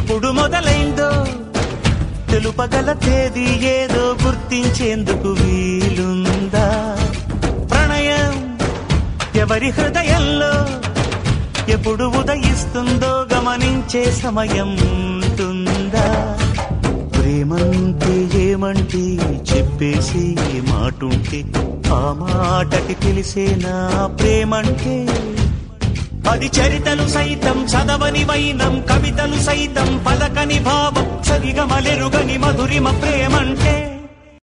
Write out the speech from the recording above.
ఎప్పుడు మొదలైందో తెలుపగల తేదీ ఏదో గుర్తించేందుకు వీలుందా ప్రణయం ఎవరి హృదయంలో ఎప్పుడు ఉదయిస్తుందో గమనించే సమయం ఉంటుందా ప్రేమంటే ఏమంటే చెప్పేసి మాటుంటే ఆ మాటకి తెలిసేనా ప్రేమంటే అది చరితలు సైతం చదవని వైనం కవితలు సైతం పలకని భావం సరిగమలెరుగని మధురిమ ప్రేమంటే